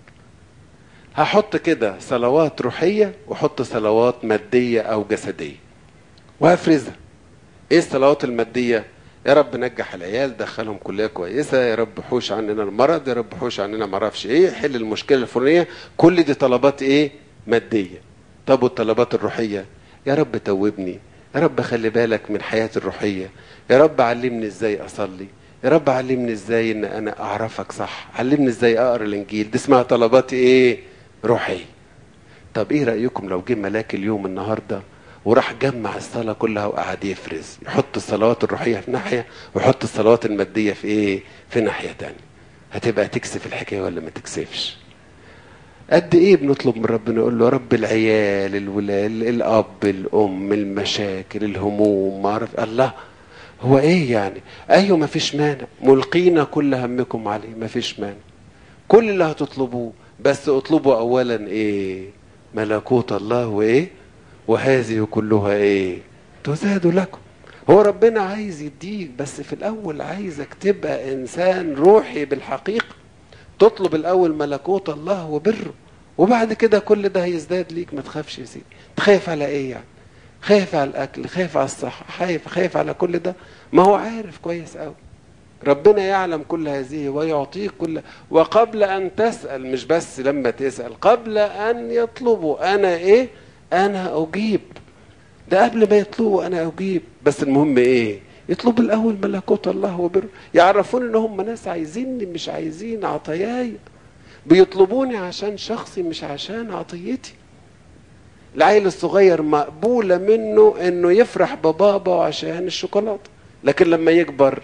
S2: هحط كده صلوات روحيه واحط صلوات ماديه او جسديه وهفرزها ايه الصلوات الماديه يا رب نجح العيال دخلهم كليه كويسه يا رب حوش عننا المرض يا رب حوش عننا ما اعرفش ايه حل المشكله الفلانيه كل دي طلبات ايه ماديه طب والطلبات الروحيه يا رب توبني يا رب خلي بالك من حياتي الروحيه يا رب علمني ازاي اصلي يا رب علمني ازاي ان انا اعرفك صح علمني ازاي اقرا الانجيل دي اسمها طلبات ايه روحيه طب ايه رايكم لو جه ملاك اليوم النهارده وراح جمع الصلاه كلها وقعد يفرز يحط الصلوات الروحيه في ناحيه ويحط الصلوات الماديه في ايه في ناحيه تانية هتبقى تكسف الحكايه ولا ما تكسفش قد ايه بنطلب من ربنا نقول له يا رب العيال الولاد الاب الام المشاكل الهموم ما اعرف الله هو ايه يعني ايوه ما فيش مانع ملقينا كل همكم عليه ما فيش مانع كل اللي هتطلبوه بس اطلبوا اولا ايه ملكوت الله وايه وهذه كلها ايه تزاد لكم هو ربنا عايز يديك بس في الاول عايزك تبقى انسان روحي بالحقيقه تطلب الاول ملكوت الله وبره وبعد كده كل ده هيزداد ليك ما تخافش يا سيدي تخاف على ايه يعني خايف على الاكل خايف على الصحه خايف خايف على كل ده ما هو عارف كويس قوي ربنا يعلم كل هذه ويعطيك كل وقبل ان تسال مش بس لما تسال قبل ان يطلبوا انا ايه انا اجيب ده قبل ما يطلبوا انا اجيب بس المهم ايه يطلبوا الاول ملكوت الله وبره يعرفون ان هم ناس عايزيني مش عايزين عطاياي بيطلبوني عشان شخصي مش عشان عطيتي العيل الصغير مقبولة منه انه يفرح ببابا عشان الشوكولاتة لكن لما يكبر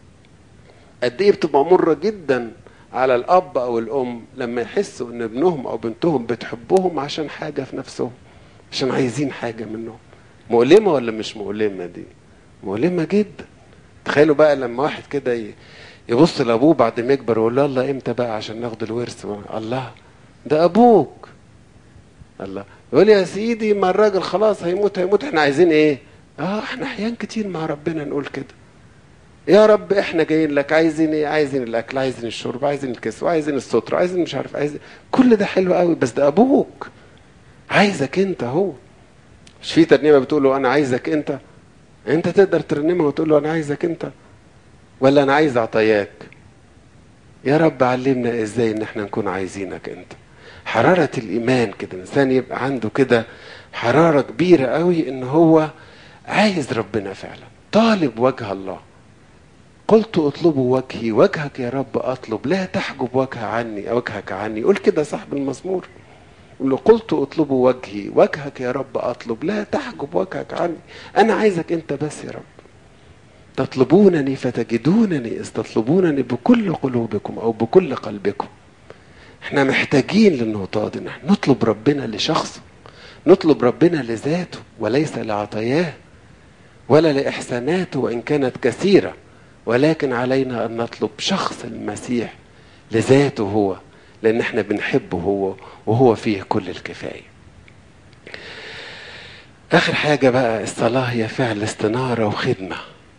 S2: قد ايه بتبقى مرة جدا على الاب او الام لما يحسوا ان ابنهم او بنتهم بتحبهم عشان حاجة في نفسهم عشان عايزين حاجة منهم مؤلمة ولا مش مؤلمة دي مؤلمة جدا تخيلوا بقى لما واحد كده يبص لابوه بعد ما يكبر ويقول له الله امتى بقى عشان ناخد الورث الله ده ابوك الله يقول يا سيدي ما الراجل خلاص هيموت هيموت احنا عايزين ايه اه احنا احيان كتير مع ربنا نقول كده يا رب احنا جايين لك عايزين ايه عايزين الاكل عايزين الشرب عايزين الكسوة عايزين الستر عايزين مش عارف عايزين كل ده حلو قوي بس ده ابوك عايزك انت هو مش في ترنيمه بتقول له انا عايزك انت انت تقدر ترنمها وتقول له انا عايزك انت ولا انا عايز عطاياك يا رب علمنا ازاي ان احنا نكون عايزينك انت حرارة الايمان كده الانسان يبقى عنده كده حرارة كبيرة قوي ان هو عايز ربنا فعلا طالب وجه الله قلت اطلبوا وجهي وجهك يا رب اطلب لا تحجب وجه عني وجهك عني قول كده صاحب المزمور يقول له قلت اطلبوا وجهي وجهك يا رب اطلب لا تحجب وجهك عني انا عايزك انت بس يا رب تطلبونني فتجدونني اذ تطلبونني بكل قلوبكم او بكل قلبكم احنا محتاجين للنقطة دي نحن نطلب ربنا لشخصه نطلب ربنا لذاته وليس لعطاياه ولا لإحساناته وإن كانت كثيرة ولكن علينا أن نطلب شخص المسيح لذاته هو لأن احنا بنحبه هو وهو فيه كل الكفاية آخر حاجة بقى الصلاة هي فعل استنارة وخدمة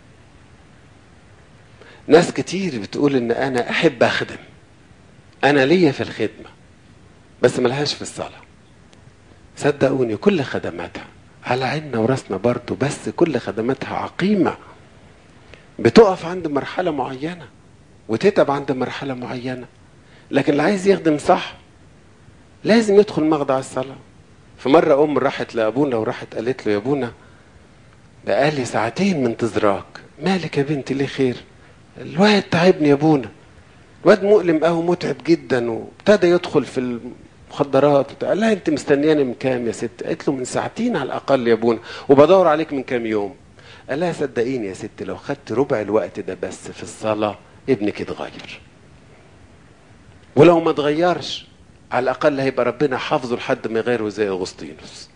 S2: ناس كتير بتقول ان انا احب اخدم انا ليا في الخدمة بس ملهاش في الصلاة صدقوني كل خدماتها على عيننا وراسنا برضو بس كل خدماتها عقيمة بتقف عند مرحلة معينة وتتعب عند مرحلة معينة لكن اللي عايز يخدم صح لازم يدخل مخضع الصلاة في مرة أم راحت لأبونا وراحت قالت له يا أبونا بقالي ساعتين منتظراك مالك يا بنتي ليه خير الواد تعبني يا ابونا الواد مؤلم قوي متعب جدا وابتدى يدخل في المخدرات قال لها انت مستنياني من كام يا ست قالت له من ساعتين على الاقل يا ابونا وبدور عليك من كام يوم قال لها صدقيني يا ست لو خدت ربع الوقت ده بس في الصلاه ابنك يتغير ولو ما اتغيرش على الاقل هيبقى ربنا حافظه لحد ما يغيره زي اغسطينوس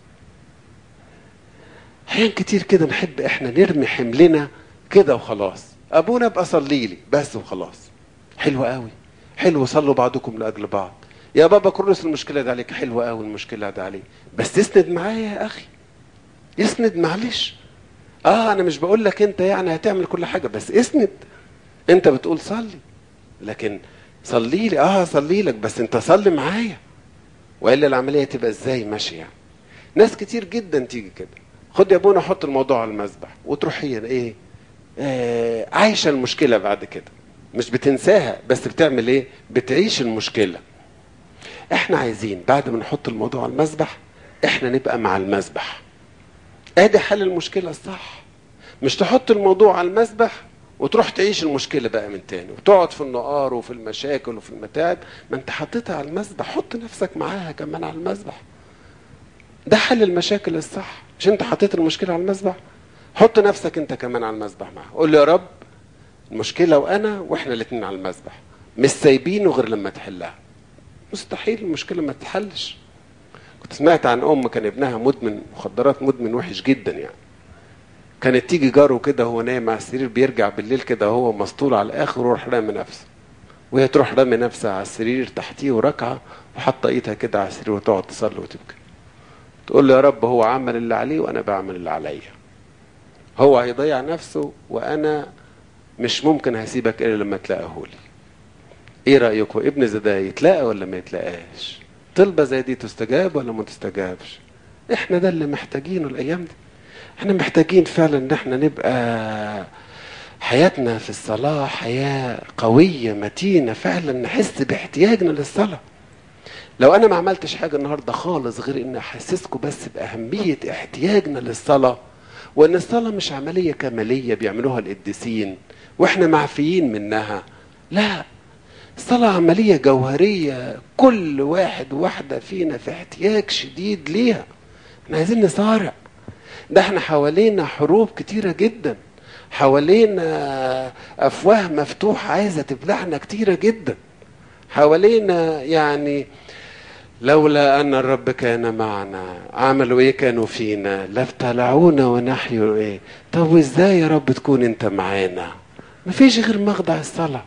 S2: احيان كتير كده نحب احنا نرمي حملنا كده وخلاص ابونا ابقى صلي لي بس وخلاص حلو قوي حلو صلوا بعضكم لاجل بعض يا بابا كرس المشكله دي عليك حلوه قوي المشكله دي عليك بس اسند معايا يا اخي اسند معلش اه انا مش بقول لك انت يعني هتعمل كل حاجه بس اسند انت بتقول صلي لكن صلي لي اه صلي لك بس انت صلي معايا والا العمليه تبقى ازاي ماشيه يعني ناس كتير جدا تيجي كده خد يا ابونا حط الموضوع على المذبح وتروح هي ايه آه عايشه المشكله بعد كده مش بتنساها بس بتعمل ايه بتعيش المشكله احنا عايزين بعد ما نحط الموضوع على المسبح احنا نبقى مع المسبح ادي حل المشكله الصح مش تحط الموضوع على المسبح وتروح تعيش المشكله بقى من تاني وتقعد في النقار وفي المشاكل وفي المتاعب ما انت حطيتها على المسبح حط نفسك معاها كمان على المسبح ده حل المشاكل الصح مش انت حطيت المشكله على المسبح حط نفسك انت كمان على المسبح معاها قول له يا رب المشكله وانا واحنا الاثنين على المسبح مش سايبينه غير لما تحلها مستحيل المشكله ما تتحلش كنت سمعت عن ام كان ابنها مدمن مخدرات مدمن وحش جدا يعني كانت تيجي جاره كده هو نايم على السرير بيرجع بالليل كده وهو مسطول على الاخر ويروح رامي نفسه وهي تروح رامي نفسها على السرير تحتيه وركعه وحاطه ايدها كده على السرير وتقعد تصلي وتبكي تقول له يا رب هو عمل اللي عليه وانا بعمل اللي عليا هو هيضيع نفسه وانا مش ممكن هسيبك الا لما تلاقيه لي ايه رايكم ابن زي ده يتلاقى ولا ما يتلاقاش طلبه زي دي تستجاب ولا ما تستجابش احنا ده اللي محتاجينه الايام دي احنا محتاجين فعلا ان احنا نبقى حياتنا في الصلاة حياة قوية متينة فعلا نحس باحتياجنا للصلاة لو انا ما عملتش حاجة النهاردة خالص غير ان احسسكم بس باهمية احتياجنا للصلاة وان الصلاة مش عملية كمالية بيعملوها القديسين واحنا معفيين منها لا الصلاة عملية جوهرية كل واحد وواحدة فينا في احتياج شديد ليها احنا عايزين نصارع ده احنا حوالينا حروب كتيرة جدا حوالينا افواه مفتوحة عايزة تبلعنا كتيرة جدا حوالينا يعني لولا ان الرب كان معنا عملوا ايه كانوا فينا لافتلعونا ونحيوا ايه طب وازاي يا رب تكون انت معانا مفيش غير مخضع الصلاة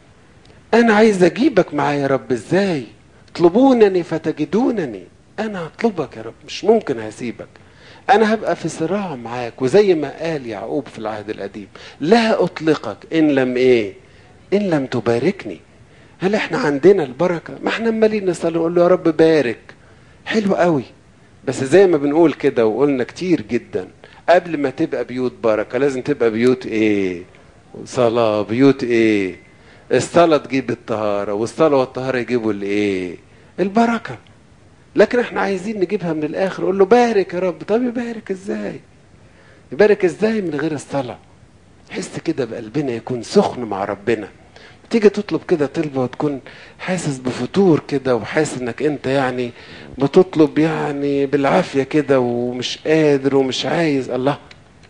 S2: انا عايز اجيبك معايا يا رب ازاي اطلبونني فتجدونني انا هطلبك يا رب مش ممكن هسيبك انا هبقى في صراع معاك وزي ما قال يعقوب في العهد القديم لا اطلقك ان لم ايه ان لم تباركني هل احنا عندنا البركه ما احنا عمالين نصلي نقول له يا رب بارك حلو قوي بس زي ما بنقول كده وقلنا كتير جدا قبل ما تبقى بيوت بركه لازم تبقى بيوت ايه صلاه بيوت ايه الصلاه تجيب الطهاره والصلاه والطهاره يجيبوا الايه البركه لكن احنا عايزين نجيبها من الاخر نقول له بارك يا رب طب يبارك ازاي يبارك ازاي من غير الصلاه حس كده بقلبنا يكون سخن مع ربنا تيجي تطلب كده طلبه وتكون حاسس بفتور كده وحاسس انك انت يعني بتطلب يعني بالعافيه كده ومش قادر ومش عايز الله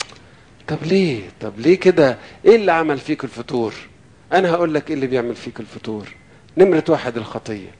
S2: طب ليه طب ليه كده ايه اللي عمل فيك الفتور انا هقول لك ايه اللي بيعمل فيك الفتور نمره واحد الخطيه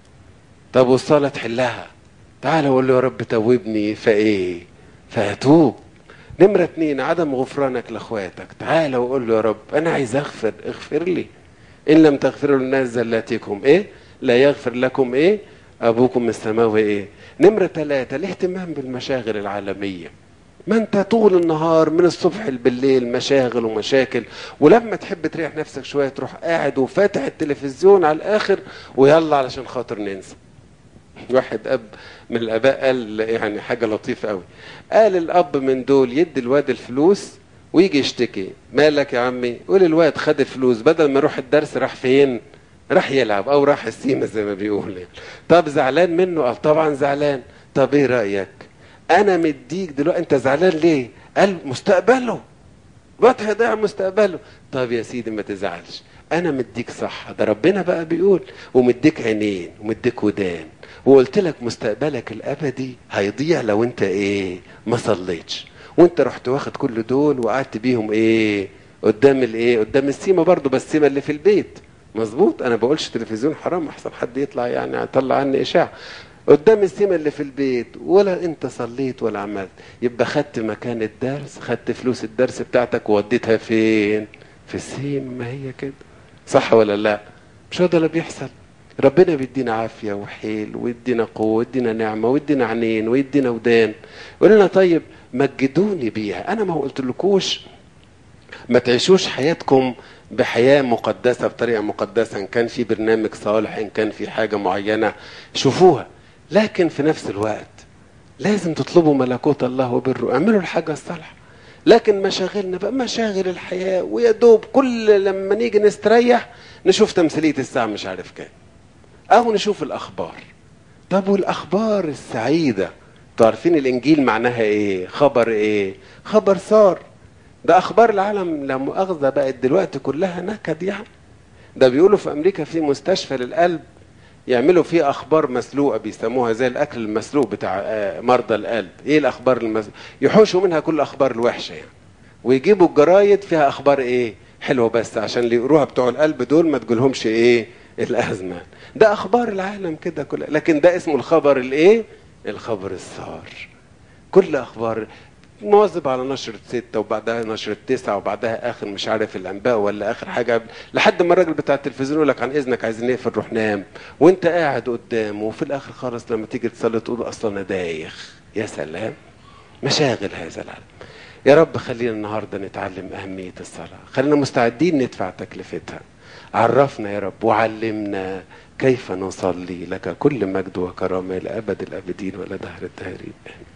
S2: طب والصلاة تحلها تعال اقول له يا رب توبني فايه فاتوب نمرة اتنين عدم غفرانك لاخواتك تعال وقول له يا رب انا عايز اغفر اغفر لي ان لم تغفروا للناس زلاتكم ايه لا يغفر لكم ايه ابوكم السماوي ايه نمرة ثلاثة الاهتمام بالمشاغل العالمية ما انت طول النهار من الصبح بالليل مشاغل ومشاكل ولما تحب تريح نفسك شوية تروح قاعد وفاتح التلفزيون على الاخر ويلا علشان خاطر ننسى واحد اب من الاباء قال يعني حاجه لطيفه قوي قال الاب من دول يدي الواد الفلوس ويجي يشتكي مالك يا عمي يقول الواد خد الفلوس بدل ما يروح الدرس راح فين راح يلعب او راح السيما زي ما بيقول يعني. طب زعلان منه قال طبعا زعلان طب ايه رايك انا مديك دلوقتي انت زعلان ليه قال مستقبله الواد هيضيع مستقبله طب يا سيدي ما تزعلش انا مديك صح ده ربنا بقى بيقول ومديك عينين ومديك ودان وقلت لك مستقبلك الابدي هيضيع لو انت ايه ما صليتش وانت رحت واخد كل دول وقعدت بيهم ايه قدام الايه قدام السيما برضو بس السيما اللي في البيت مظبوط انا بقولش تلفزيون حرام احسن حد يطلع يعني يطلع عني اشاعه قدام السيما اللي في البيت ولا انت صليت ولا عملت يبقى خدت مكان الدرس خدت فلوس الدرس بتاعتك ووديتها فين في السيما ما هي كده صح ولا لا مش هو ده اللي بيحصل ربنا بيدينا عافية وحيل ويدينا قوة ويدينا نعمة ويدينا عينين ويدينا ودان يقول لنا طيب مجدوني بيها أنا ما قلت لكوش ما تعيشوش حياتكم بحياة مقدسة بطريقة مقدسة إن كان في برنامج صالح إن كان في حاجة معينة شوفوها لكن في نفس الوقت لازم تطلبوا ملكوت الله وبره اعملوا الحاجة الصالحة لكن مشاغلنا بقى مشاغل الحياة ويا دوب كل لما نيجي نستريح نشوف تمثيلية الساعة مش عارف كام أو نشوف الأخبار طب والأخبار السعيدة تعرفين الإنجيل معناها إيه خبر إيه خبر صار ده أخبار العالم لا مؤاخذة بقت دلوقتي كلها نكد يعني ده بيقولوا في أمريكا في مستشفى للقلب يعملوا فيه اخبار مسلوقه بيسموها زي الاكل المسلوق بتاع آه، مرضى القلب ايه الاخبار المس... يحوشوا منها كل الاخبار الوحشه يعني ويجيبوا الجرايد فيها اخبار ايه حلوه بس عشان اللي يقروها بتوع القلب دول ما تقولهمش ايه الازمه ده اخبار العالم كده كلها لكن ده اسمه الخبر الايه الخبر السار كل اخبار مواظب على نشرة ستة وبعدها نشرة تسعة وبعدها آخر مش عارف الأنباء ولا آخر حاجة لحد ما الراجل بتاع التلفزيون يقول لك عن إذنك عايزين نقفل روح نام وأنت قاعد قدامه وفي الآخر خالص لما تيجي تصلي تقول أصلا أنا دايخ يا سلام مشاغل هذا العالم يا رب خلينا النهارده نتعلم أهمية الصلاة خلينا مستعدين ندفع تكلفتها عرفنا يا رب وعلمنا كيف نصلي لك كل مجد وكرامة لأبد الأبدين ولا دهر الدهرين آمين